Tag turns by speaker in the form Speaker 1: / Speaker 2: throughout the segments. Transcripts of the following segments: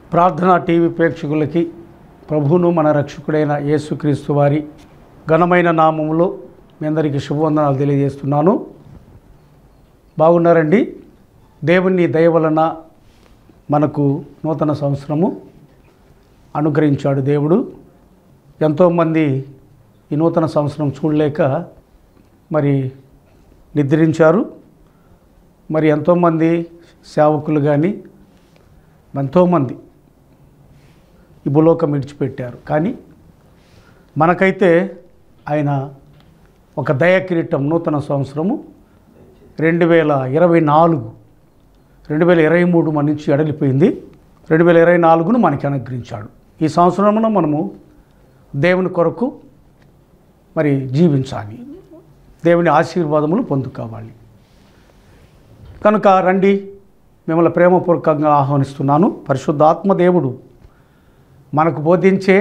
Speaker 1: ప్రార్థనా టీవీ ప్రేక్షకులకి ప్రభువును మన రక్షకుడైన యేసుక్రీస్తు వారి ఘనమైన నామములో మీ అందరికీ శుభవందనాలు తెలియజేస్తున్నాను బాగున్నారండి దేవుని దయ వలన మనకు నూతన సంవత్సరము అనుగ్రహించాడు దేవుడు ఎంతోమంది ఈ నూతన సంవత్సరం చూడలేక మరి నిద్రించారు మరి ఎంతోమంది సేవకులు కానీ ఎంతోమంది ఈ భూలోకం విడిచిపెట్టారు కానీ మనకైతే ఆయన ఒక దయ కిరీటం నూతన సంవత్సరము రెండు వేల ఇరవై నాలుగు రెండు వేల ఇరవై మూడు మన నుంచి ఎడలిపోయింది రెండు వేల ఇరవై నాలుగును మనకి అనుగ్రహించాడు ఈ సంవత్సరమున మనము దేవుని కొరకు మరి జీవించాలి దేవుని ఆశీర్వాదములు పొందుకోవాలి కనుక రండి మిమ్మల్ని ప్రేమపూర్వకంగా ఆహ్వానిస్తున్నాను పరిశుద్ధాత్మ దేవుడు మనకు బోధించే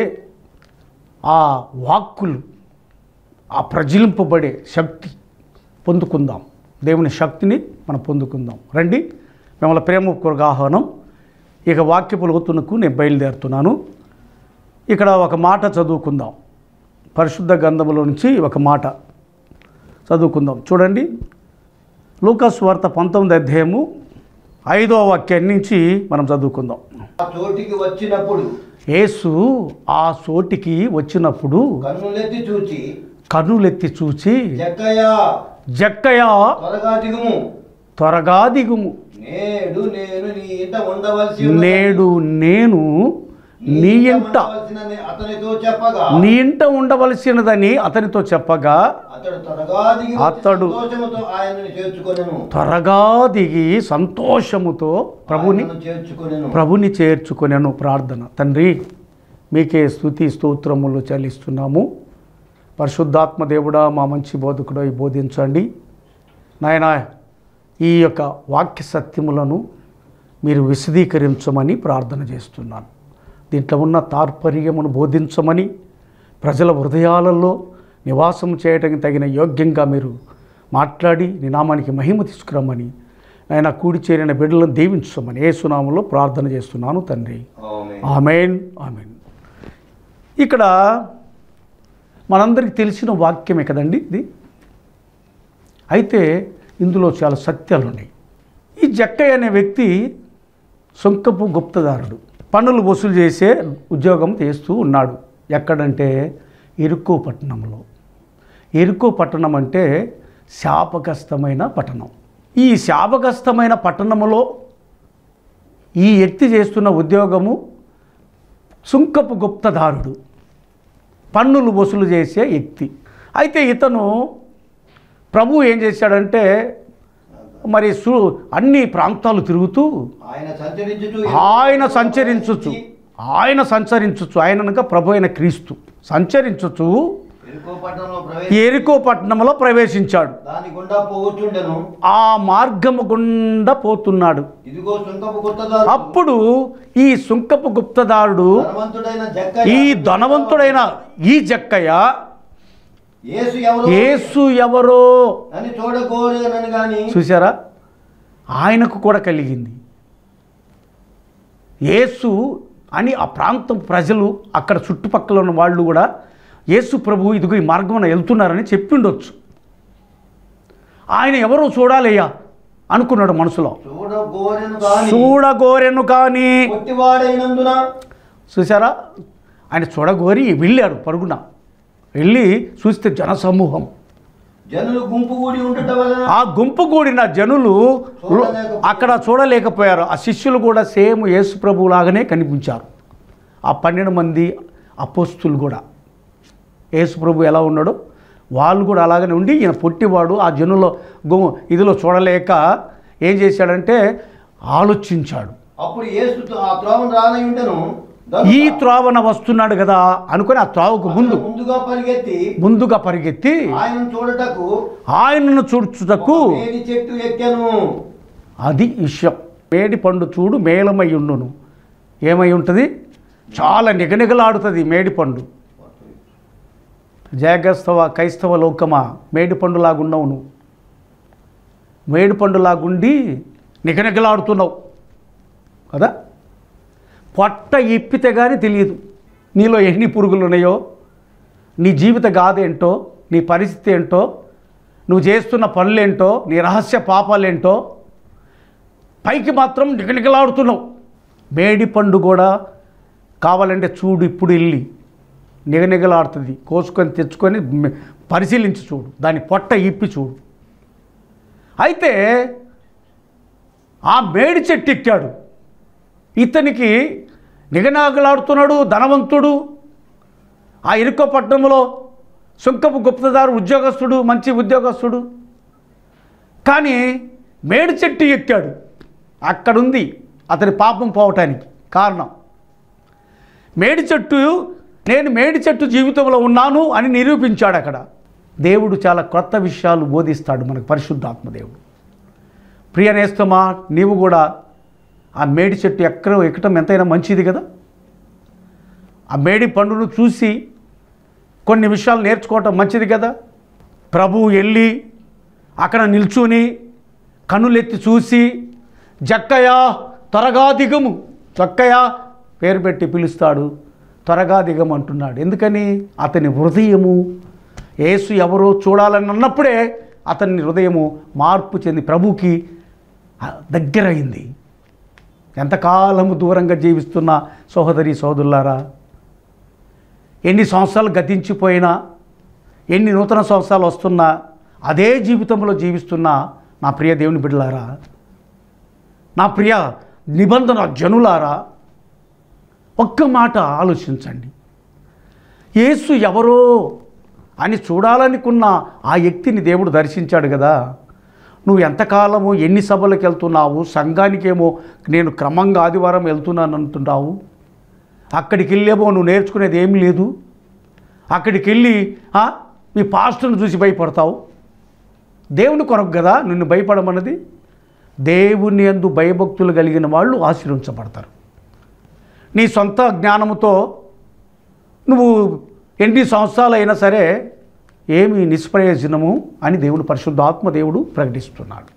Speaker 1: ఆ వాక్కులు ఆ ప్రజిలింపబడే శక్తి పొందుకుందాం దేవుని శక్తిని మనం పొందుకుందాం రండి మిమ్మల్ని ప్రేమపూర్వక ఆహ్వానం ఇక వాక్యపు లోతునకు నేను బయలుదేరుతున్నాను ఇక్కడ ఒక మాట చదువుకుందాం పరిశుద్ధ గంధములో నుంచి ఒక మాట చదువుకుందాం చూడండి లూకాస్ వార్త పంతొమ్మిది అధ్యాయము ఐదో వాక్యం నుంచి మనం చదువుకుందాం
Speaker 2: ఆ చోటికి వచ్చినప్పుడు
Speaker 1: యేసు ఆ చోటికి వచ్చినప్పుడు
Speaker 2: కన్నులెత్తి చూచి
Speaker 1: కన్నులెత్తి చూచి
Speaker 2: జక్కయ్య
Speaker 1: జక్కయ్య
Speaker 2: త్వరగా దిగుము
Speaker 1: త్వరగా దిగుము
Speaker 2: నేడు నేను నీ ఇంట ఉండవలసి ఉన్నది.
Speaker 1: నేడు నేను నీ ఇంట
Speaker 2: ఉండవలసినది అతనితో చెప్పగా
Speaker 1: నీ ఇంట ఉండవలసినదని అతనితో చెప్పగా
Speaker 2: అతడు త్వరగా దిగి వచ్చి
Speaker 1: అతడు-
Speaker 2: సంతోషముతో ఆయనను చేర్చుకొనెను
Speaker 1: త్వరగా దిగి సంతోషముతో ప్రభుని
Speaker 2: ఆయనను చేర్చుకొనెను
Speaker 1: ప్రభుని చేర్చుకొనెను ప్రార్థన తండ్రి మీకే స్థుతి స్తోత్రములు చెల్లిస్తున్నాము పరిశుద్ధాత్మ దేవుడా మా మంచి బోధకుడు బోధించండి నాయన ఈ యొక్క వాక్య సత్యములను మీరు విశదీకరించమని ప్రార్థన చేస్తున్నాను దీంట్లో ఉన్న తాత్పర్యమును బోధించమని ప్రజల హృదయాలలో నివాసం చేయటానికి తగిన యోగ్యంగా మీరు మాట్లాడి నీ నామానికి మహిమ తీసుకురమ్మని ఆయన కూడి చేరిన బిడ్డలను దీవించమని ఏ సునామంలో ప్రార్థన చేస్తున్నాను తండ్రి
Speaker 2: ఆమేన్.
Speaker 1: ఆమెన్ ఆమెన్ ఇక్కడ మనందరికీ తెలిసిన వాక్యమే కదండి ఇది అయితే ఇందులో చాలా సత్యాలు ఉన్నాయి ఈ జక్కయ్య అనే వ్యక్తి సొంకపు గుప్తదారుడు పన్నులు వసూలు చేసే ఉద్యోగం చేస్తూ ఉన్నాడు ఎక్కడంటే ఇరుక్కో పట్టణంలో ఇరుక్కో పట్టణం అంటే శాపగ్రస్తమైన పట్టణం ఈ శాపగ్రస్తమైన పట్టణంలో ఈ వ్యక్తి చేస్తున్న ఉద్యోగము సుంకపు గుప్తదారుడు పన్నులు వసూలు చేసే వ్యక్తి అయితే ఇతను ప్రభు ఏం చేశాడంటే మరి సు అన్ని ప్రాంతాలు తిరుగుతూ
Speaker 2: ఆయన సంచరించుచు
Speaker 1: ఆయన సంచరించుచు ఆయన సంచరించుచు ఆయన అనగా ప్రభు అయిన క్రీస్తు సంచరించుచు
Speaker 2: ఎరుకో పట్టణంలో ప్రవేశ
Speaker 1: ఎరికో పట్టణంలో ప్రవేశించాడు
Speaker 2: దాని గుండా పోవచ్చుండెను
Speaker 1: ఆ మార్గము గుండా పోతున్నాడు
Speaker 2: ఇదిగో సుంకపు కొత్తదారు
Speaker 1: అప్పుడు ఈ సుంకపు గుప్తదారుడు
Speaker 2: ధనవంతుడైన జక్కయ్య
Speaker 1: ఈ ధనవంతుడైన ఈ జక్కయ్య
Speaker 2: యేసు ఎవరు
Speaker 1: యేసు ఎవరో
Speaker 2: అని చూడగోరేనని గాని
Speaker 1: చూసారా ఆయనకు కూడా కలిగింది యేసు అని ఆ ప్రాంతం ప్రజలు అక్కడ చుట్టుపక్కల ఉన్న వాళ్ళు కూడా యేసు ప్రభు ఇదిగో ఈ మార్గమున వెళ్తున్నారని చెప్పిండొచ్చు ఆయన ఎవరో చూడాలయ్యా అనుకున్నాడు మనసులో
Speaker 2: చూడగోరెను గాని
Speaker 1: చూడగోరెను కానీ
Speaker 2: పొట్టివాడైనందున
Speaker 1: చూసారా ఆయన చూడగోరి వెళ్ళాడు పరుగున వెళ్ళి చూస్తే జనసమూహం
Speaker 2: జనులు గుంపు కూడి ఉండటం వలన
Speaker 1: ఆ గుంపు కూడిన జనులు అక్కడ చూడలేకపోయారు ఆ శిష్యులు కూడా సేమ్ యేసు ప్రభు లాగానే కనిపించారు ఆ పన్నెండు మంది అపోస్తులు కూడా యేసు ప్రభు ఎలా ఉన్నాడో వాళ్ళు కూడా అలాగనే ఉండి ఈయన పొట్టివాడు ఆ జనుల గు ఇదిలో చూడలేక ఏం చేశాడంటే ఆలోచించాడు
Speaker 2: అప్పుడు యేసు ఆ త్రోవను రానై ఉండెను
Speaker 1: ఈ త్రోవన వస్తున్నాడు కదా అనుకొని ఆ త్రోవకు ముందు
Speaker 2: అతడు ముందుగా పరిగెత్తి
Speaker 1: ముందుగా పరిగెత్తి
Speaker 2: ఆయనను చూడటకు
Speaker 1: ఆయనను చూడ్చుటకు
Speaker 2: ఒక మేడి చెట్టు ఎక్కాను
Speaker 1: అది విషయం మేడి పండు చూడు మేలమై ఉండును ఏమై ఉంటుంది చాలా నిగనిగలాడుతుంది మేడి పండు జాగస్తవ క్రైస్తవ లోకమా మేడి పండులాగున్నావు నువ్వు మేడి పండులాగుండి నిగనిగలాడుతున్నావు కదా పొట్ట ఇప్పితే కానీ తెలియదు నీలో ఎన్ని పురుగులు ఉన్నాయో నీ జీవిత గాథ నీ పరిస్థితి ఏంటో నువ్వు చేస్తున్న పనులేంటో నీ రహస్య పాపాలేంటో పైకి మాత్రం నిగనిగలాడుతున్నావు మేడి పండు కూడా కావాలంటే చూడు ఇప్పుడు వెళ్ళి నిగనిగలాడుతుంది కోసుకొని తెచ్చుకొని మె- పరిశీలించి చూడు దాని పొట్ట ఇప్పి చూడు అయితే ఆ మేడి చెట్టు ఎక్కాడు ఇతనికి నిగనాగలాడుతున్నాడు ధనవంతుడు ఆ ఇరుకో పట్టణంలో సుంకపు గుప్తదారు ఉద్యోగస్తుడు మంచి ఉద్యోగస్తుడు కానీ మేడి చెట్టు ఎక్కాడు అక్కడుంది అతని పాపం పోవటానికి కారణం మేడి చెట్టు నేను మేడి చెట్టు జీవితంలో ఉన్నాను అని నిరూపించాడు అక్కడ దేవుడు చాలా కొత్త విషయాలు బోధిస్తాడు మనకు పరిశుద్ధాత్మ దేవుడు ప్రియ నేస్తమా నీవు కూడా ఆ మేడి చెట్టు ఎక్కడ ఎక్కటం ఎంతైనా మంచిది కదా ఆ మేడి పండును చూసి కొన్ని విషయాలు నేర్చుకోవటం మంచిది కదా ప్రభువు వెళ్ళి అక్కడ నిల్చుని కన్నులెత్తి చూసి జక్కయ్య త్వరగా దిగము జక్కయ్య పేరు పెట్టి పిలుస్తాడు త్వరగా దిగము అంటున్నాడు ఎందుకని అతని హృదయము యేసు ఎవరో చూడాలని అన్నప్పుడే అతని హృదయము మార్పు చెంది ప్రభుకి దగ్గరైంది ఎంతకాలము దూరంగా జీవిస్తున్న సహోదరి సోదరులారా ఎన్ని సంవత్సరాలు గతించిపోయినా ఎన్ని నూతన సంవత్సరాలు వస్తున్నా అదే జీవితంలో జీవిస్తున్న నా ప్రియ దేవుని బిడ్డలారా నా ప్రియ నిబంధన జనులారా ఒక్క మాట ఆలోచించండి యేసు ఎవరో అని చూడాలనుకున్న ఆ వ్యక్తిని దేవుడు దర్శించాడు కదా నువ్వు ఎంతకాలము ఎన్ని సభలకు వెళ్తున్నావు సంఘానికేమో నేను క్రమంగా ఆదివారం వెళ్తున్నాను అంటున్నావు అక్కడికి వెళ్ళేమో నువ్వు నేర్చుకునేది ఏమీ లేదు అక్కడికి వెళ్ళి ఆ, మీ పాస్టర్ని చూసి భయపడతావు దేవుని కొరకు కదా నిన్ను భయపడమన్నది దేవుని యందు భయభక్తులు కలిగిన వాళ్ళు ఆశీర్వించబడతారు నీ సొంత జ్ఞానముతో నువ్వు ఎన్ని సంవత్సరాలు అయినా సరే ఏమి నిష్ప్రయోజనము అని దేవుడు పరిశుద్ధాత్మ దేవుడు ప్రకటిస్తున్నాడు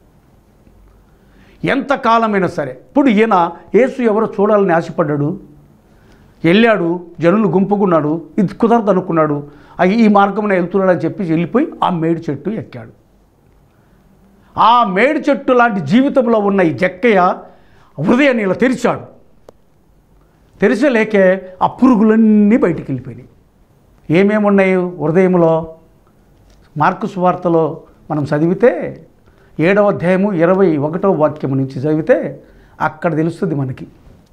Speaker 1: ఎంతకాలమైనా సరే ఇప్పుడు ఈయన యేసు ఎవరో చూడాలని ఆశపడ్డాడు వెళ్ళాడు జనులు గుంపుకున్నాడు ఇది కుదరదు అనుకున్నాడు ఆ ఈ మార్గంలో వెళ్తున్నాడు అని చెప్పి వెళ్ళిపోయి ఆ మేడి చెట్టు ఎక్కాడు ఆ మేడి చెట్టు లాంటి జీవితంలో ఉన్న ఈ జక్కయ్య హృదయాన్ని ఇలా తెరిచాడు తెరిచలేకే ఆ పురుగులన్నీ బయటికి వెళ్ళిపోయినాయి ఏమేమి ఉన్నాయి హృదయంలో మార్కు సువార్తలో మనం చదివితే ఏడవ అధ్యాయము ఇరవై ఒకటవ వాక్యము నుంచి చదివితే అక్కడ తెలుస్తుంది మనకి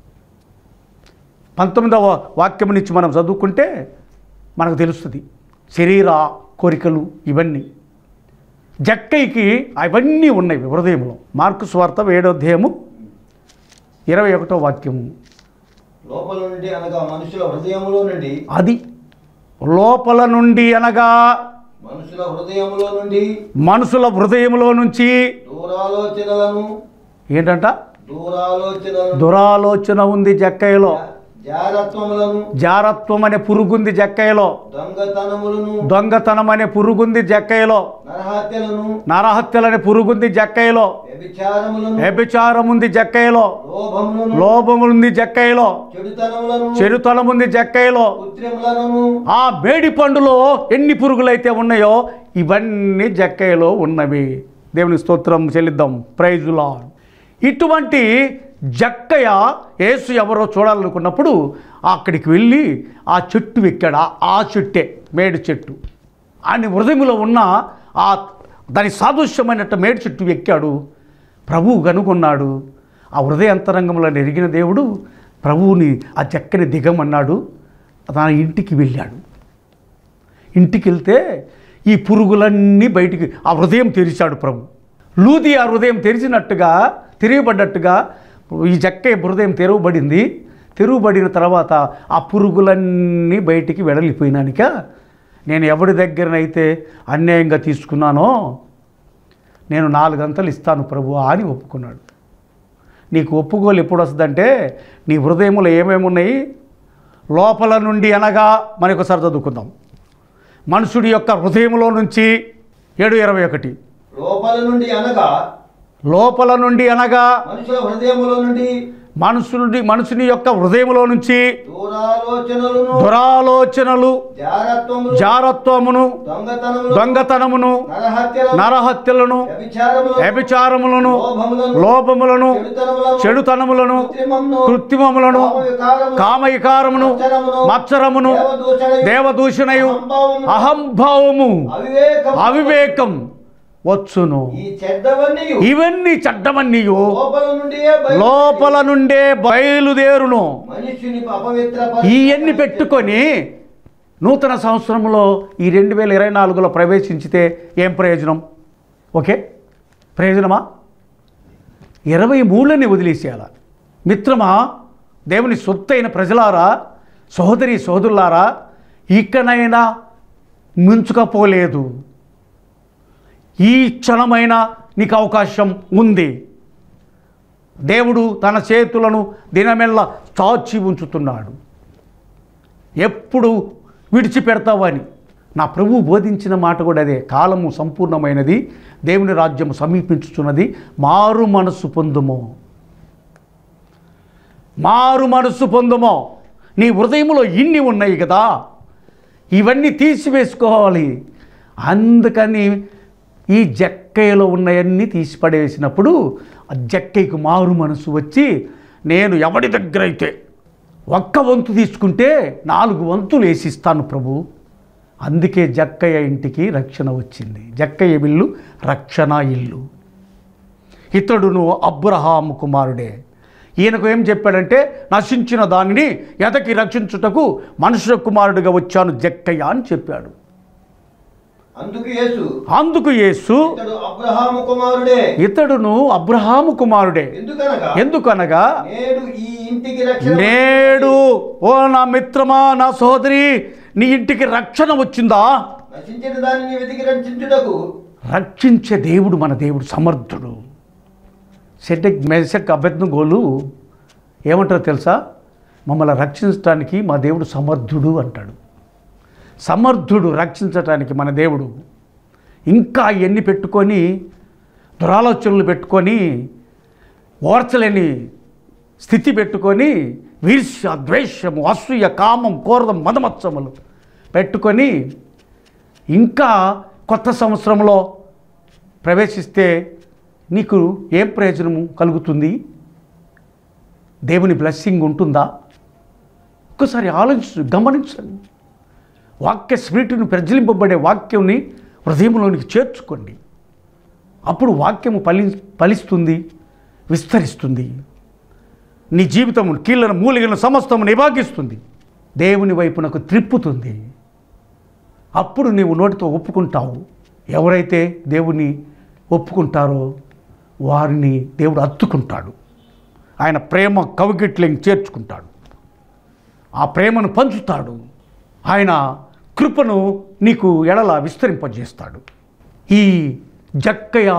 Speaker 1: పంతొమ్మిదవ వాక్యం నుంచి మనం చదువుకుంటే మనకు తెలుస్తుంది శరీర కోరికలు ఇవన్నీ జక్కైకి అవన్నీ ఉన్నాయి హృదయంలో మార్కు స్వార్థ ఏడో అధ్యాయము ఇరవై ఒకటో వాక్యము
Speaker 2: లోపల నుండి అనగా మనుషుల హృదయములో నుండి
Speaker 1: అది లోపల నుండి అనగా
Speaker 2: మనుషుల హృదయములో నుండి
Speaker 1: మనుషుల హృదయంలో నుంచి
Speaker 2: దూరాలోచనలను
Speaker 1: ఏంటంట
Speaker 2: దూరాలోచనలను
Speaker 1: దురాలోచన ఉంది జక్కయ్యలో
Speaker 2: జారత్వములను
Speaker 1: జారత్వం అనే పురుగుంది జక్కయ్యలో
Speaker 2: దొంగతనములను
Speaker 1: దొంగతనం అనే పురుగుంది జక్కయ్యలో
Speaker 2: నరహత్యలను
Speaker 1: నరహత్యలనే పురుగుంది జక్కయ్యలో
Speaker 2: వ్యభిచారములను
Speaker 1: వ్యభిచారం ఉంది జక్కయ్యలో
Speaker 2: లోభములను
Speaker 1: లోభముంది జక్కయ్యలో
Speaker 2: చెడుతనములను
Speaker 1: చెడుతనం ఉంది జక్కయ్యలో
Speaker 2: కృత్రిములను
Speaker 1: ఆ మేడి పండులో ఎన్ని పురుగులైతే ఉన్నాయో ఇవన్నీ జక్కయ్యలో ఉన్నవి దేవుని స్తోత్రం చెల్లిద్దాం ప్రైజులా ఇటువంటి జక్కయ్య యేసు ఎవరో చూడాలనుకున్నప్పుడు అక్కడికి వెళ్ళి ఆ చెట్టు ఎక్కాడు ఆ- ఆ చెట్టే మేడి చెట్టు ఆయన హృదయంలో ఉన్న ఆ దాని సాదృశ్యమైనట్టు మేడి చెట్టు ఎక్కాడు ప్రభువు కనుగొన్నాడు ఆ హృదయ అంతరంగంలో ఎరిగిన దేవుడు ప్రభువుని ఆ చెక్కని దిగమన్నాడు తన ఇంటికి వెళ్ళాడు ఇంటికి వెళ్తే ఈ పురుగులన్నీ బయటికి ఆ హృదయం తెరిచాడు ప్రభు లూది ఆ హృదయం తెరిచినట్టుగా తెరవబడ్డట్టుగా ఈ జక్క హృదయం తెరవబడింది తెరవబడిన తర్వాత ఆ పురుగులన్నీ బయటికి వెడలిపోయినానిక నేను ఎవరి దగ్గరనైతే అన్యాయంగా తీసుకున్నానో నేను నాలుగంతలు ఇస్తాను ప్రభు అని ఒప్పుకున్నాడు నీకు ఒప్పుకోలు ఎప్పుడు వస్తుందంటే నీ హృదయంలో ఏమేమి ఉన్నాయి లోపల నుండి అనగా మరి ఒకసారి చదువుకుందాం మనుషుడి యొక్క హృదయంలో నుంచి ఏడు ఇరవై ఒకటి
Speaker 2: లోపల నుండి అనగా
Speaker 1: లోపల నుండి అనగా
Speaker 2: మనుషుల హృదయములో నుండి
Speaker 1: మనుషుని మనుషుని యొక్క హృదయంలో నుంచి
Speaker 2: దూరాలోచనలను
Speaker 1: దురాలోచనలు
Speaker 2: జారత్వములు
Speaker 1: జారత్వమును
Speaker 2: దొంగతనములు
Speaker 1: దొంగతనమును
Speaker 2: నరహత్యలను
Speaker 1: నరహత్యలను
Speaker 2: వ్యభిచారములను
Speaker 1: వ్యభిచారములను
Speaker 2: లోభములను
Speaker 1: లోపములను
Speaker 2: చెడుతనములను
Speaker 1: చెడుతనములను
Speaker 2: కృత్రిమమును
Speaker 1: కృత్రిమములను
Speaker 2: కామవికారమును
Speaker 1: కామవికారమును మత్సరమును
Speaker 2: దేవదూషణయు
Speaker 1: దేవదూషణయు
Speaker 2: అహంభావమును
Speaker 1: అహంభావము
Speaker 2: అవివేకము
Speaker 1: అవివేకం వచ్చును
Speaker 2: ఈ చెడ్డవన్నీ
Speaker 1: ఇవన్నీ చెడ్డవన్నీయు
Speaker 2: లోపల నుండియే బయలు
Speaker 1: లోపల నుండే బయలుదేరును
Speaker 2: మనుష్యుని అపవిత్ర
Speaker 1: ఇవన్నీ పెట్టుకొని నూతన సంవత్సరంలో ఈ రెండు వేల ఇరవై నాలుగులో ప్రవేశించితే ఏం ప్రయోజనం ఓకే ప్రయోజనమా ఇరవై మూడులని వదిలేసేయాల మిత్రమా దేవుని సొత్తైన ప్రజలారా సహోదరి సహోదరులారా ఇకనైనా ముంచుకపోలేదు ఈ క్షణమైనా నీకు అవకాశం ఉంది దేవుడు తన చేతులను దినమెల్ల చాచి ఉంచుతున్నాడు ఎప్పుడు విడిచిపెడతావని నా ప్రభు బోధించిన మాట కూడా అదే కాలము సంపూర్ణమైనది దేవుని రాజ్యము సమీపించుచున్నది మారు మనస్సు పొందుము మారు మనస్సు పొందుమో నీ హృదయంలో ఇన్ని ఉన్నాయి కదా ఇవన్నీ తీసివేసుకోవాలి అందుకని ఈ జక్కయ్యలో ఉన్నవన్నీ తీసి పడేసినప్పుడు ఆ జక్కయ్యకు మారు మనసు వచ్చి నేను ఎవడి దగ్గర అయితే ఒక్క వంతు తీసుకుంటే నాలుగు వంతులు వేసిస్తాను ప్రభు అందుకే జక్కయ్య ఇంటికి రక్షణ వచ్చింది జక్కయ్య ఇల్లు రక్షణ ఇల్లు ఇతడును అబ్రహాము కుమారుడే ఈయనకు ఏం చెప్పాడంటే నశించిన దానిని ఎదకి రక్షించుటకు మనుషుల కుమారుడిగా వచ్చాను జక్కయ్య అని చెప్పాడు
Speaker 2: అందుకు యేసు
Speaker 1: అందుకు యేసు
Speaker 2: ఇతడు అబ్రహాము కుమారుడే
Speaker 1: ఇతడును అబ్రహాము కుమారుడే
Speaker 2: ఎందుకనగా
Speaker 1: ఎందుకనగా
Speaker 2: నేడు ఈ ఇంటికి రక్షణ
Speaker 1: నేడు ఓ నా మిత్రమా నా సోదరి నీ ఇంటికి రక్షణ వచ్చిందా
Speaker 2: నశించిన దానిని వెతికి రక్షించుటకు
Speaker 1: రక్షించే దేవుడు మన దేవుడు సమర్థుడు సెటెక్ మెసెక్ అభ్యర్థగోలు ఏమంటారో తెలుసా మమ్మల్ని రక్షించడానికి మా దేవుడు సమర్థుడు అంటాడు సమర్థుడు రక్షించటానికి మన దేవుడు ఇంకా ఎన్ని పెట్టుకొని దురాలోచనలు పెట్టుకొని ఓర్చలేని స్థితి పెట్టుకొని వీర్ష్య ద్వేషము అసూయ కామం కోరదం మదమత్సములు పెట్టుకొని ఇంకా కొత్త సంవత్సరంలో ప్రవేశిస్తే నీకు ఏం ప్రయోజనము కలుగుతుంది దేవుని బ్లెస్సింగ్ ఉంటుందా ఒక్కసారి ఆలోచించు గమనించండి వాక్య స్పిరిట్ను ప్రజ్వలింపబడే వాక్యంని హృదయంలోనికి చేర్చుకోండి అప్పుడు వాక్యము ఫలి ఫలిస్తుంది విస్తరిస్తుంది నీ జీవితము కీళ్ళను మూలిగిన సమస్తము నిభాగిస్తుంది దేవుని వైపునకు త్రిప్పుతుంది అప్పుడు నీవు నోటితో ఒప్పుకుంటావు ఎవరైతే దేవుని ఒప్పుకుంటారో వారిని దేవుడు అత్తుకుంటాడు ఆయన ప్రేమ కవిగిట్లని చేర్చుకుంటాడు ఆ ప్రేమను పంచుతాడు ఆయన కృపను నీకు ఎడల విస్తరింపజేస్తాడు ఈ జక్కయ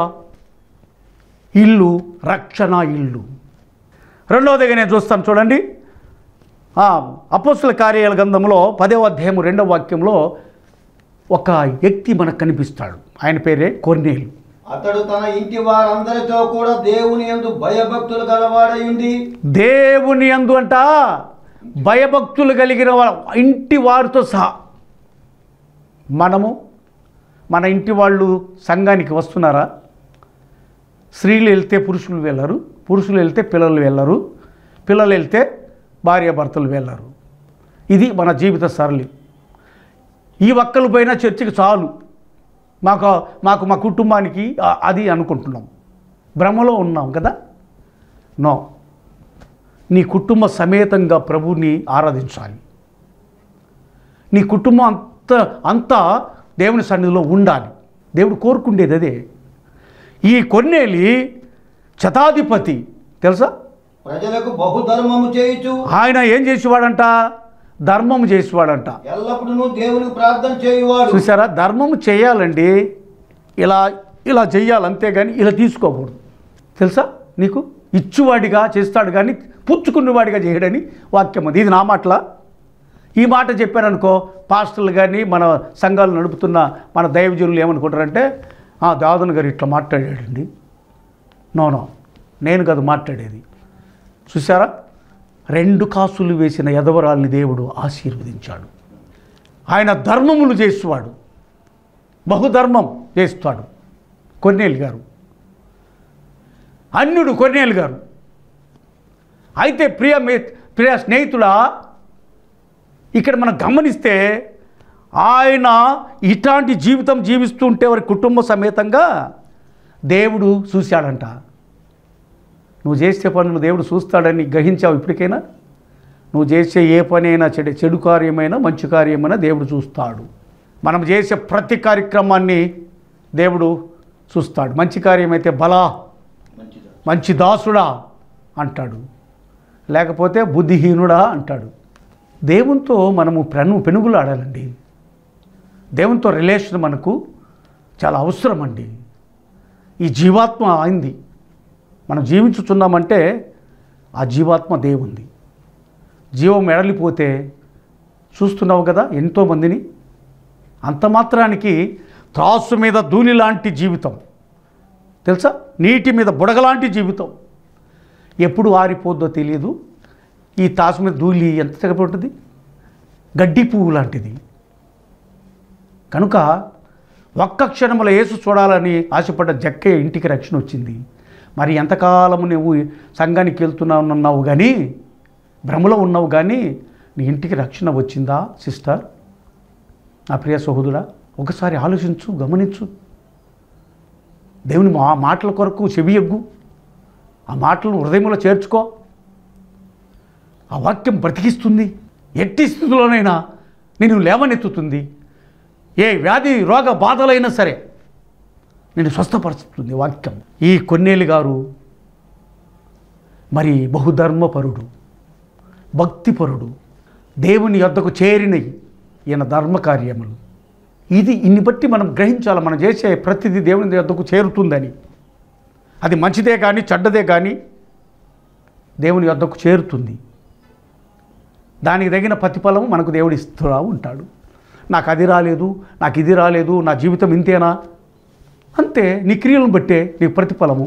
Speaker 1: ఇల్లు రక్షణ ఇల్లు రెండవదిగా నేను చూస్తాను చూడండి ఆ, అపోస్తుల కార్యాల గ్రంథంలో పదవ అధ్యాయము రెండవ వాక్యంలో ఒక వ్యక్తి మనకు కనిపిస్తాడు ఆయన పేరే కొర్నేలు
Speaker 2: అతడు తన ఇంటి వారందరితో కూడా దేవుని యందు భయభక్తులు గలవాడై ఉండి
Speaker 1: దేవుని అందు అంట భయభక్తులు కలిగిన వా- ఇంటి వారితో సహా మనము మన ఇంటి వాళ్ళు సంఘానికి వస్తున్నారా స్త్రీలు వెళ్తే పురుషులు వెళ్ళరు పురుషులు వెళ్తే పిల్లలు వెళ్ళరు పిల్లలు వెళ్తే భార్యాభర్తలు వెళ్ళరు ఇది మన జీవిత సరళి ఈ ఒక్కలు పోయినా చర్చికి చాలు మాకు మాకు మా కుటుంబానికి ఆ- అది అనుకుంటున్నాం భ్రమలో ఉన్నాం కదా నో నీ కుటుంబ సమేతంగా ప్రభువుని ఆరాధించాలి నీ కుటుంబం అంత అంతా దేవుని సన్నిధిలో ఉండాలి దేవుడు కోరుకుండేది అదే ఈ కొన్నేలి శతాధిపతి తెలుసా
Speaker 2: ప్రజలకు బహుధర్మము చేయుచు
Speaker 1: ఆయన ఏం చేసేవాడంట ధర్మం చేసేవాడంట
Speaker 2: ఎల్లప్పుడూ దేవునికి ప్రార్థన చేయువాడు
Speaker 1: చూసారా ధర్మం చేయాలండి ఇలా ఇలా చెయ్యాలి అంతేగాని ఇలా తీసుకోకూడదు తెలుసా నీకు ఇచ్చువాడిగా చేస్తాడు కానీ పుచ్చుకున్నవాడిగా చేయడని వాక్యం అది ఇది నా మాటలా ఈ మాట చెప్పారనుకో పాస్టర్లు కానీ మన సంఘాలు నడుపుతున్న మన దైవజనులు ఏమనుకుంటారంటే "ఆ, దాదన్ గారు ఇట్లా మాట్లాడాడండి నో నో నేను కాదు మాట్లాడేది చూసారా రెండు కాసులు వేసిన ఎదవరాల్ని దేవుడు ఆశీర్వదించాడు ఆయన ధర్మములు చేసేవాడు బహుధర్మం చేస్తాడు కొన్నేలు గారు అన్యుడు కొన్నేలు గారు అయితే ప్రియ మి ప్రియ స్నేహితుడా ఇక్కడ మనం గమనిస్తే ఆయన ఇట్లాంటి జీవితం జీవిస్తుంటే వారి కుటుంబ సమేతంగా దేవుడు చూశాడంట నువ్వు చేసే పనులు దేవుడు చూస్తాడని గ్రహించావు ఇప్పటికైనా నువ్వు చేసే ఏ పనైనా చెడు చెడు కార్యమైనా మంచి కార్యమైనా దేవుడు చూస్తాడు మనం చేసే ప్రతి కార్యక్రమాన్ని దేవుడు చూస్తాడు మంచి కార్యమైతే బలా
Speaker 2: మంచిది
Speaker 1: మంచి దాసుడా అంటాడు లేకపోతే బుద్ధిహీనుడా అంటాడు దేవునితో మనము పెను పెనుగులాడాలండి దేవునితో రిలేషన్ మనకు చాలా అవసరం అండి ఈ జీవాత్మ అయింది మనం జీవించుచున్నామంటే ఆ జీవాత్మ దేవుంది జీవం ఎడలిపోతే చూస్తున్నావు కదా ఎంతోమందిని అంత మాత్రానికి త్రాసు మీద ధూళి లాంటి జీవితం తెలుసా నీటి మీద బుడగలాంటి జీవితం ఎప్పుడు ఆరిపోద్దో తెలియదు ఈ తాసు మీద ధూళి ఎంత చక్కగా ఉంటుంది గడ్డి పువ్వు లాంటిది కనుక ఒక్క క్షణంలో యేసు చూడాలని ఆశపడ్డ జక్కే ఇంటికి రక్షణ వచ్చింది మరి ఎంతకాలము నువ్వు సంఘానికి వెళ్తున్నావు కానీ భ్రమలో ఉన్నావు కానీ నీ ఇంటికి రక్షణ వచ్చిందా సిస్టర్ నా ప్రియ సహోదరుడా ఒకసారి ఆలోచించు గమనించు దేవుని మా మాటల కొరకు చెవి ఎగ్గు ఆ మాటలను హృదయంలో చేర్చుకో ఆ వాక్యం బ్రతికిస్తుంది ఎట్టి స్థితిలోనైనా నేను లేవనెత్తుతుంది ఏ వ్యాధి రోగ బాధలైనా సరే నేను స్వస్థపరుస్తుంది వాక్యం ఈ కొన్నేలు గారు మరి బహుధర్మపరుడు భక్తిపరుడు దేవుని యొద్దకు చేరినవి ఈయన ధర్మ కార్యములు ఇది ఇన్ని బట్టి మనం గ్రహించాలి మనం చేసే ప్రతిదీ దేవుని యొద్దకు చేరుతుందని అది మంచిదే కానీ చెడ్డదే కానీ దేవుని యొద్దకు చేరుతుంది దానికి తగిన ప్రతిఫలం మనకు దేవుడు ఇస్తూ ఉంటాడు నాకు అది రాలేదు నాకు ఇది రాలేదు నా జీవితం ఇంతేనా అంతే నీ క్రియలను బట్టే నీకు ప్రతిఫలము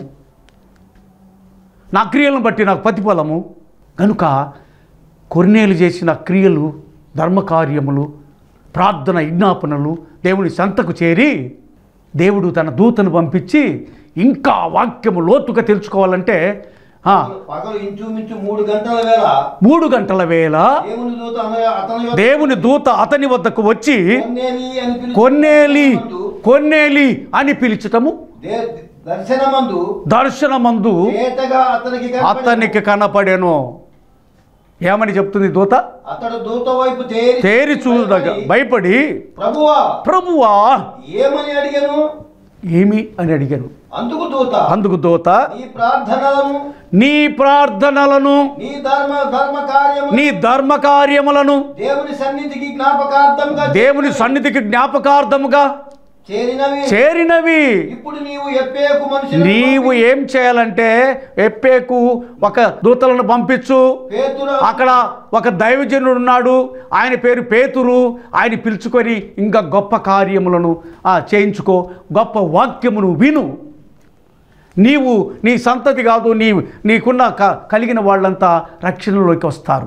Speaker 1: నా క్రియలను బట్టి నాకు ప్రతిఫలము కనుక కొన్నేలు చేసిన క్రియలు ధర్మకార్యములు ప్రార్థన విజ్ఞాపనలు దేవుని సంతకు చేరి దేవుడు తన దూతను పంపించి ఇంకా వాక్యము లోతుగా తెలుసుకోవాలంటే ఆ,
Speaker 2: పగలు ఇంచుమించు మూడు గంటల వేళ
Speaker 1: మూడు గంటల వేళ
Speaker 2: దేవుని దూత అన- అతని యొద్ద
Speaker 1: దేవుని దూత అతని వద్దకు వచ్చి
Speaker 2: కొన్నేలి అని పిలిచి
Speaker 1: కొన్నేలి
Speaker 2: మందు
Speaker 1: కొన్నేలి అని పిలిచటము
Speaker 2: దే- దర్శనమందు
Speaker 1: దర్శనమందు
Speaker 2: తేటగా అతనికి కనపడెను.
Speaker 1: అతనికి కనపడెను ఏమని చెప్తుంది దూత
Speaker 2: అతడు దూత వైపు తేరి
Speaker 1: తేరి చూడగా
Speaker 2: భయపడి,
Speaker 1: భయపడి
Speaker 2: ప్రభువా
Speaker 1: ప్రభువా
Speaker 2: ఏమని అడిగాను
Speaker 1: ఏమి అని అడిగాను
Speaker 2: అందుకు దూత
Speaker 1: అందుకు దూత
Speaker 2: నీ ప్రార్థనలను
Speaker 1: నీ ప్రార్థనలను
Speaker 2: నీ ధర్మ ధర్మ కార్యము
Speaker 1: నీ ధర్మ కార్యములను
Speaker 2: దేవుని సన్నిధికి జ్ఞాపకార్థంగా
Speaker 1: దేవుని సన్నిధికి జ్ఞాపకార్థముగా
Speaker 2: చేరినవి
Speaker 1: చేరినవి
Speaker 2: ఇప్పుడు నీవు ఎప్పేకు మనుషులు
Speaker 1: నీవు ఏం చేయాలంటే ఎప్పేకు ఒక దూతలను పంపించు
Speaker 2: పేతురు
Speaker 1: అక్కడ ఒక దైవజనుడు ఉన్నాడు ఆయన పేరు పేతురు ఆయన పిలుచుకొని ఇంకా గొప్ప కార్యములను ఆ, చేయించుకో గొప్ప వాక్యమును విను నీవు నీ సంతతి కాదు నీ నీకున్న క కలిగిన వాళ్ళంతా రక్షణలోకి వస్తారు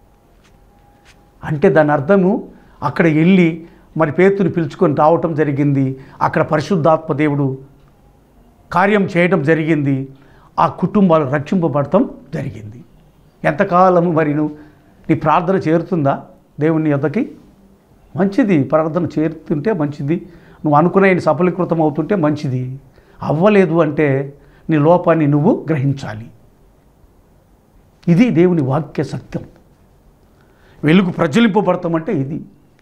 Speaker 1: అంటే దాని అర్థము అక్కడ వెళ్ళి మరి పేతుని పిలుచుకొని రావటం జరిగింది అక్కడ పరిశుద్ధాత్మ దేవుడు కార్యం చేయడం జరిగింది ఆ కుటుంబాలు రక్షింపబడటం జరిగింది ఎంతకాలము మరి నువ్వు నీ ప్రార్థన చేరుతుందా దేవుని యొద్దకి మంచిది ప్రార్థన చేరుతుంటే మంచిది నువ్వు అనుకునే సఫలీకృతం అవుతుంటే మంచిది అవ్వలేదు అంటే నీ లోపాన్ని నువ్వు గ్రహించాలి ఇది దేవుని వాక్య సత్యం వెలుగు ప్రజ్వలింపబడతామంటే ఇది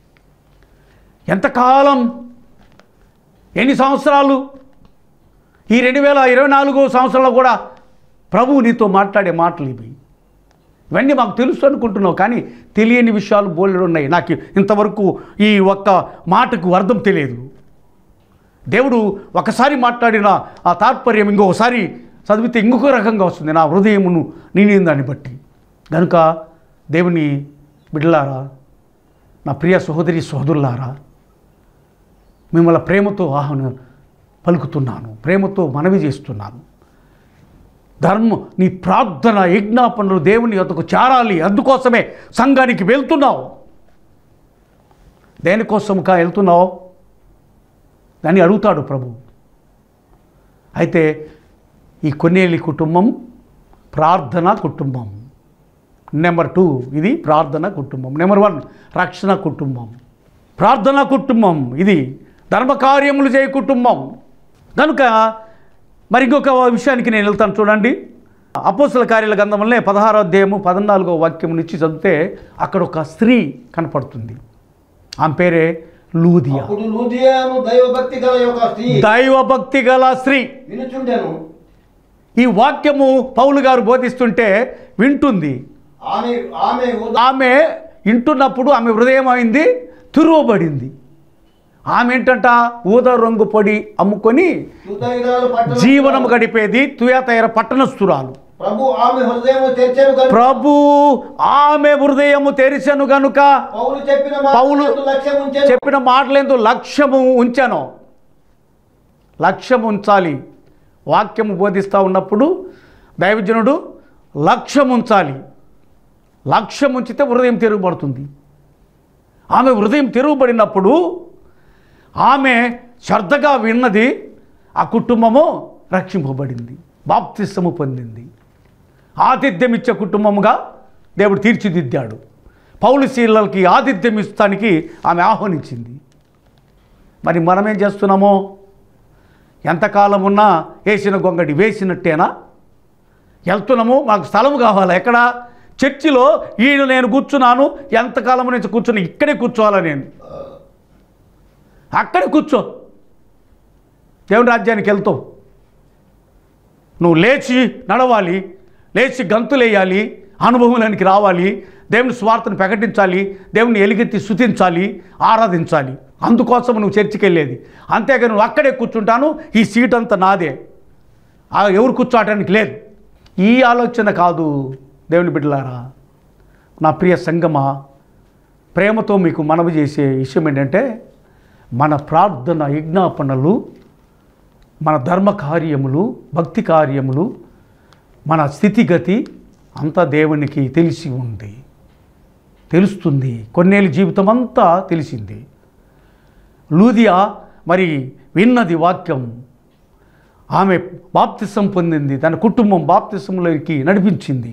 Speaker 1: ఎంతకాలం ఎన్ని సంవత్సరాలు ఈ రెండు వేల ఇరవై నాలుగో సంవత్సరంలో కూడా ప్రభువు నీతో మాట్లాడే మాటలు ఇవి ఇవన్నీ మాకు తెలుసు అనుకుంటున్నావు కానీ తెలియని విషయాలు బోలెడు ఉన్నాయి నాకు ఇంతవరకు ఈ ఒక్క మాటకు అర్థం తెలియదు దేవుడు ఒకసారి మాట్లాడిన ఆ తాత్పర్యం ఇంకొకసారి చదివితే ఇంకొక రకంగా వస్తుంది నా హృదయమును నేను దాన్ని బట్టి కనుక దేవుని బిడ్డలారా నా ప్రియ సహోదరి సహోదరులారా మిమ్మల్ని ప్రేమతో ఆహ్వానం పలుకుతున్నాను ప్రేమతో మనవి చేస్తున్నాను ధర్మ నీ ప్రార్థన యజ్ఞాపనలు దేవుని యొద్దకు చేరాలి అందుకోసమే సంఘానికి వెళ్తున్నావు దేనికోసంకా వెళ్తున్నావు దాన్ని అడుగుతాడు ప్రభు అయితే ఈ కొన్నేలి కుటుంబం ప్రార్థన కుటుంబం నెంబర్ టూ ఇది ప్రార్థన కుటుంబం నెంబర్ వన్ రక్షణ కుటుంబం ప్రార్థన కుటుంబం ఇది ధర్మకార్యములు చేయ కుటుంబం కనుక మరి ఇంకొక విషయానికి నేను వెళ్తాను చూడండి అపోసల కార్యాల గంధంలోనే పదహారో అధ్యాయము పద్నాలుగో వాక్యం నుంచి చదివితే అక్కడ ఒక స్త్రీ కనపడుతుంది ఆమె పేరే లూదియా
Speaker 2: అప్పుడు లూదియాను దైవభక్తి గల యొక్క స్త్రీ
Speaker 1: దైవభక్తి గల స్త్రీ
Speaker 2: వినుచుండెను
Speaker 1: ఈ వాక్యము పౌలు గారు బోధిస్తుంటే వింటుంది
Speaker 2: ఆమె ఆమె ఉద-
Speaker 1: ఆమె వింటున్నప్పుడు ఆమె హృదయం అయింది తిరువబడింది ఆమె ఏంటంట ఊద రంగు పొడి అమ్ముకొని
Speaker 2: తుదైరాలు పట్టణ
Speaker 1: జీవనం గడిపేది తుయాతైర పట్టణస్థురాలు
Speaker 2: ప్రభు ఆమె హృదయం తెరిచెను కనుక
Speaker 1: ప్రభు ఆమె హృదయము తెరిచెను గనుక
Speaker 2: పౌలు చెప్పిన
Speaker 1: పౌలు
Speaker 2: మాట లక్ష్యం ఉంచెను
Speaker 1: చెప్పిన మాటలేందు లక్ష్యము ఉంచాను లక్ష్యం ఉంచాలి వాక్యము బోధిస్తూ ఉన్నప్పుడు దైవజనుడు లక్ష్యం ఉంచాలి లక్ష్యం ఉంచితే హృదయం తిరుగుబడుతుంది ఆమె హృదయం తిరుగుబడినప్పుడు ఆమె శ్రద్ధగా విన్నది ఆ కుటుంబము రక్షింపబడింది బాప్తిస్తము పొందింది ఆతిథ్యం ఇచ్చే కుటుంబముగా దేవుడు తీర్చిదిద్దాడు పౌలు శీలకి ఆతిథ్యం ఇస్తానికి ఆమె ఆహ్వానించింది మరి మనం ఏం చేస్తున్నామో ఎంతకాలం ఉన్నా వేసిన గొంగడి వేసినట్టేనా వెళ్తున్నాము మాకు స్థలం కావాలి ఎక్కడ చర్చిలో ఈయన నేను కూర్చున్నాను ఎంతకాలం నుంచి కూర్చుని ఇక్కడే కూర్చోవాలా నేను అక్కడే కూర్చో దేవుని రాజ్యానికి వెళ్తావు నువ్వు లేచి నడవాలి లేచి గంతులేయాలి అనుభవంలోనికి రావాలి దేవుని స్వార్థను ప్రకటించాలి దేవుని ఎలుగెత్తి స్థుతించాలి ఆరాధించాలి అందుకోసం నువ్వు చర్చికి వెళ్ళేది అంతేగాని నువ్వు అక్కడే కూర్చుంటాను ఈ సీట్ అంతా నాదే ఆ ఎవరు కూర్చోటానికి లేదు ఈ ఆలోచన కాదు దేవుని బిడ్డలారా నా ప్రియ సంగమా ప్రేమతో మీకు మనవి చేసే విషయం ఏంటంటే మన ప్రార్థన యజ్ఞాపనలు మన ధర్మ కార్యములు భక్తి కార్యములు మన స్థితిగతి అంతా దేవునికి తెలిసి ఉంది తెలుస్తుంది కొన్నేళ్ళ జీవితం అంతా తెలిసింది లూదియా మరి విన్నది వాక్యం ఆమె బాప్తిసం పొందింది తన కుటుంబం బాప్తిసంలోకి నడిపించింది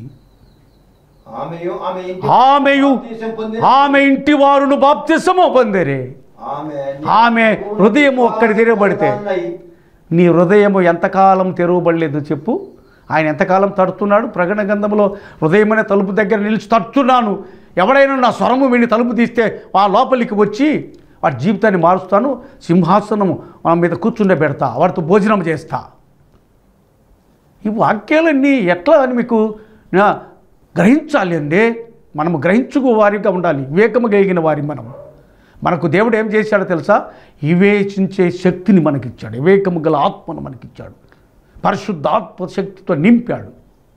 Speaker 2: ఆమెయు ఆమె ఇంటి
Speaker 1: ఆమెయు
Speaker 2: బాప్తీసం పొంది
Speaker 1: ఆమె ఇంటి వారును బాప్తిసము పొందరే
Speaker 2: ఆమె
Speaker 1: ఆమె హృదయము ఒక్కడి తెరవబడితే నీ హృదయము ఎంతకాలం తెరవబడలేదు చెప్పు ఆయన ఎంతకాలం తడుతున్నాడు ప్రకటన గ్రంథంలో హృదయమనే తలుపు దగ్గర నిలిచి తడుతున్నాను ఎవడైనా నా స్వరము విని తలుపు తీస్తే ఆ లోపలికి వచ్చి వాడి జీవితాన్ని మారుస్తాను సింహాసనము మన మీద కూర్చుండే పెడతా వాడితో భోజనం చేస్తా ఈ వాక్యాలన్నీ ఎట్లా అని మీకు నా గ్రహించాలి అండి మనము గ్రహించుకో వారిగా ఉండాలి వివేకము కలిగిన వారి మనం మనకు దేవుడు ఏం చేశాడో తెలుసా వివేచించే శక్తిని మనకిచ్చాడు వివేకము గల ఆత్మను మనకిచ్చాడు పరిశుద్ధ ఆత్మ శక్తితో నింపాడు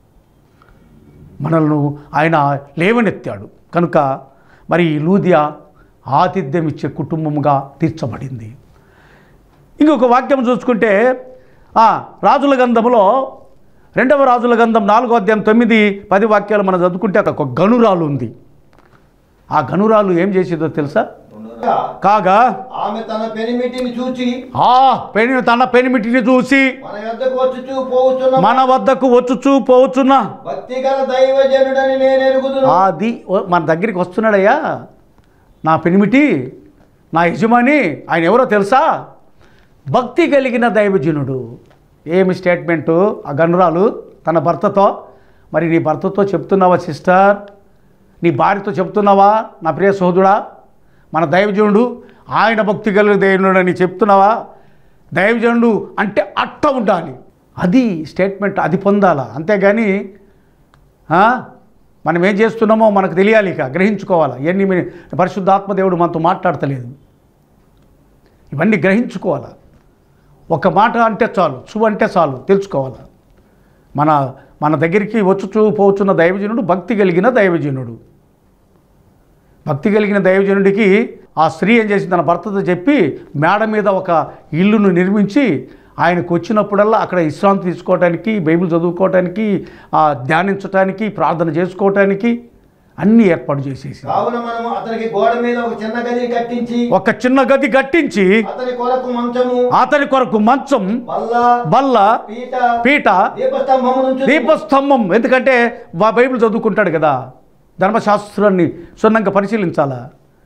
Speaker 1: మనల్ని ఆయన లేవనెత్తాడు కనుక మరి ఈ లూదియా ఆతిథ్యం ఇచ్చే కుటుంబముగా తీర్చబడింది ఇంకొక వాక్యం చూసుకుంటే ఆ, రాజుల గంధంలో రెండవ రాజుల గంధం నాలుగో అధ్యాయం తొమ్మిది పది వాక్యాలు మనం చదువుకుంటే అక్కడ ఒక గనురాలు ఉంది ఆ గనురాలు ఏం చేసేదో తెలుసా కాగా
Speaker 2: ఆమె తన పెనిమిటిని చూచి
Speaker 1: ఆ పెని తన పెనిమిటిని చూసి
Speaker 2: మన యొద్దకు వచ్చుచూ పోవుచున్న
Speaker 1: మన వద్దకు వచ్చుచూ పోవచ్చున్న
Speaker 2: భక్తి గల దైవజనుడని నేను ఎరుగుదును
Speaker 1: అది ఓ, మన దగ్గరికి వస్తున్నాడయ్యా నా పెనిమిటి నా యజమాని ఆయన ఎవరో తెలుసా భక్తి కలిగిన దైవజనుడు ఏమి స్టేట్మెంటు ఆ గనురాలు తన భర్తతో మరి నీ భర్తతో చెప్తున్నావా సిస్టర్ నీ భార్యతో చెప్తున్నావా నా ప్రియ సోదరుడా మన దైవజనుడు ఆయన భక్తి కలిగిన దైవజనుడు అని చెప్తున్నావా దైవజనుడు అంటే అట్ట ఉండాలి అది స్టేట్మెంట్ అది పొందాలా అంతేగాని ఆ? మనం ఏం చేస్తున్నామో మనకు తెలియాలి ఇక గ్రహించుకోవాలి ఇవన్నీ మీ- పరిశుద్ధాత్మ దేవుడు మనతో మాట్లాడతలేదు ఇవన్నీ గ్రహించుకోవాలా ఒక మాట అంటే చాలు చూ అంటే చాలు తెలుసుకోవాలి మన మన దగ్గరికి వచ్చుచూ పోచున్న దైవజనుడు భక్తి కలిగిన దైవజనుడు భక్తి కలిగిన దైవజనుడికి ఆ స్త్రీ ఏం చేసింది తన భర్తతో చెప్పి మేడ మీద ఒక ఇల్లును నిర్మించి ఆయనకు వచ్చినప్పుడల్లా అక్కడ విశ్రాంతి తీసుకోవటానికి బైబిల్ చదువుకోవటానికి ఆ, ధ్యానించటానికి ప్రార్థన చేసుకోవటానికి అన్నీ ఏర్పాటు చేసేసి
Speaker 2: కావున మనము అతనికి గోడ మీద ఒక చిన్న గది కట్టించి
Speaker 1: ఒక చిన్న గది కట్టించి
Speaker 2: అతని కొరకు మంచము
Speaker 1: అతని కొరకు మంచం
Speaker 2: బల్ల
Speaker 1: బల్ల
Speaker 2: పీట
Speaker 1: పీట
Speaker 2: దీపస్తంభము నుంచి
Speaker 1: దీపస్తంభం ఎందుకంటే వా- బైబిల్ చదువుకుంటాడు కదా ధర్మశాస్త్రాన్ని క్షుణ్ణంగా పరిశీలించాలా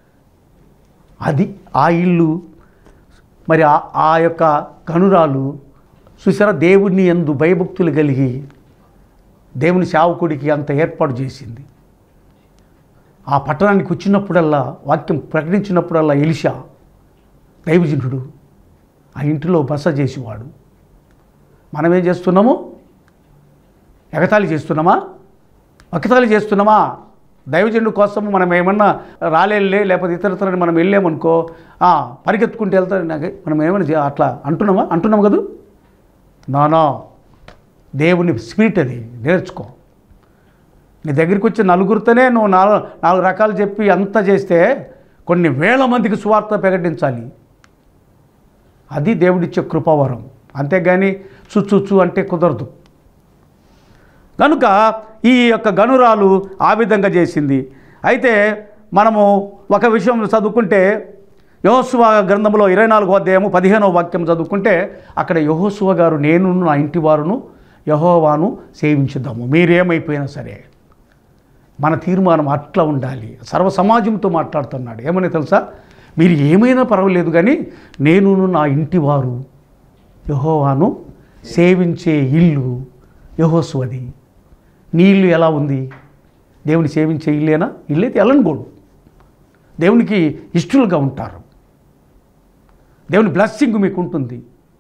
Speaker 1: అది ఆ ఇల్లు మరి ఆ ఆ యొక్క కనురాలు చూసారా దేవుని ఎందు భయభక్తులు కలిగి దేవుని సేవకుడికి అంత ఏర్పాటు చేసింది ఆ పట్టణానికి వచ్చినప్పుడల్లా వాక్యం ప్రకటించినప్పుడల్లా ఎలిషా దైవజనుడు ఆ ఇంటిలో బస చేసేవాడు మనం ఏం చేస్తున్నాము ఎగతాళి చేస్తున్నామా ఎగతాళి చేస్తున్నామా దైవజనుడు కోసం మనం ఏమన్నా రాలేళ్ళే లేకపోతే ఇతరతరని మనం వెళ్ళామనుకో ఆ, పరిగెత్తుకుంటూ వెళ్తారు నాకు మనం ఏమైనా చే- అట్లా అంటున్నామా అంటున్నాం కదా నానా దేవుని స్పిరిట్ అది నేర్చుకో నీ దగ్గరికి వచ్చి నలుగురితోనే నువ్వు నాలుగు నాలుగు రకాలు చెప్పి అంతా చేస్తే కొన్ని వేల మందికి సువార్త ప్రకటించాలి అది దేవుడిచ్చే కృపావరం అంతేగాని చుచ్చు అంటే కుదరదు కనుక ఈ యొక్క గనురాలు ఆ విధంగా చేసింది అయితే మనము ఒక విషయం చదువుకుంటే యహోశువ గ్రంథంలో ఇరవై నాలుగో అధ్యాయము పదిహేనవ వాక్యం చదువుకుంటే అక్కడ యహోశువ గారు నేను నా ఇంటి వారును యహోవాను సేవించుదాము మీరేమైపోయినా సరే మన తీర్మానం అట్లా ఉండాలి సర్వ సమాజంతో మాట్లాడుతున్నాడు ఏమని తెలుసా మీరు ఏమైనా పర్వాలేదు కానీ నేను నా ఇంటి వారు యహోవాను సేవించే ఇల్లు యహోస్వది నీ ఇల్లు ఎలా ఉంది దేవుని సేవించే ఇల్లేనా ఇల్లైతే ఎలనుకోడు దేవునికి ఇష్టలుగా ఉంటారు దేవుని బ్లెస్సింగ్ మీకు ఉంటుంది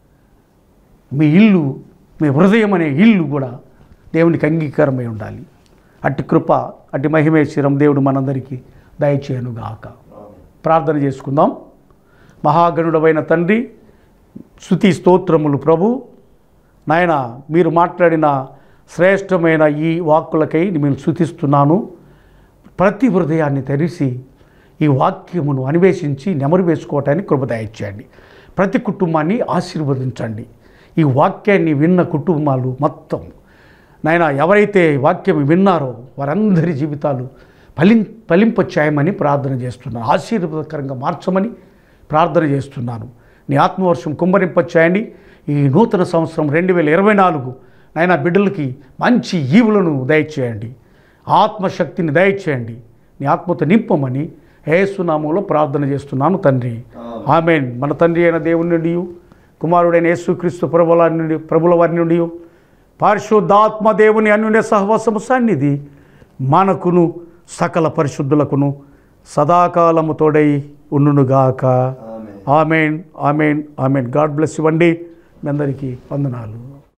Speaker 1: మీ ఇల్లు మీ హృదయం అనే ఇల్లు కూడా దేవునికి అంగీకారమై ఉండాలి అట్టి కృప అట్టి మహిమేశ్వరం దేవుడు మనందరికీ దయచేయనుగాక ప్రార్థన చేసుకుందాం మహాగణుడమైన తండ్రి శృతి స్తోత్రములు ప్రభు నాయన మీరు మాట్లాడిన శ్రేష్టమైన ఈ వాక్కులకై నేను శృతిస్తున్నాను ప్రతి హృదయాన్ని తెరిచి ఈ వాక్యమును అన్వేషించి నెమరు వేసుకోవటానికి కృప దయచేయండి ప్రతి కుటుంబాన్ని ఆశీర్వదించండి ఈ వాక్యాన్ని విన్న కుటుంబాలు మొత్తం నాయన ఎవరైతే వాక్యం విన్నారో వారందరి జీవితాలు ఫలిం ఫలింపచేయమని ప్రార్థన చేస్తున్నాను ఆశీర్వాదకరంగా మార్చమని ప్రార్థన చేస్తున్నాను నీ ఆత్మవర్షం కుమ్మరింపచేయండి ఈ నూతన సంవత్సరం రెండు వేల ఇరవై నాలుగు నాయన బిడ్డలకి మంచి ఈవులను దయచేయండి ఆత్మశక్తిని దయచేయండి నీ ఆత్మతో నింపమని ఏసునామంలో ప్రార్థన చేస్తున్నాను తండ్రి ఆమెన్ మన తండ్రి అయిన దేవుని నుండి కుమారుడైన యేసుక్రీస్తు ప్రభుల నుండి ప్రభుల వారి నుండి పరిశుద్ధాత్మ దేవుని అన్యునే సహవాసము సన్నిధి మనకును సకల పరిశుద్ధులకును సదాకాలము తోడై ఉండునుగాక
Speaker 2: ఆమేన్
Speaker 1: ఆమెన్ ఆమెన్ ఆమెన్ గాడ్ బ్లెస్ ఇవ్వండి మీ అందరికీ వందనాలు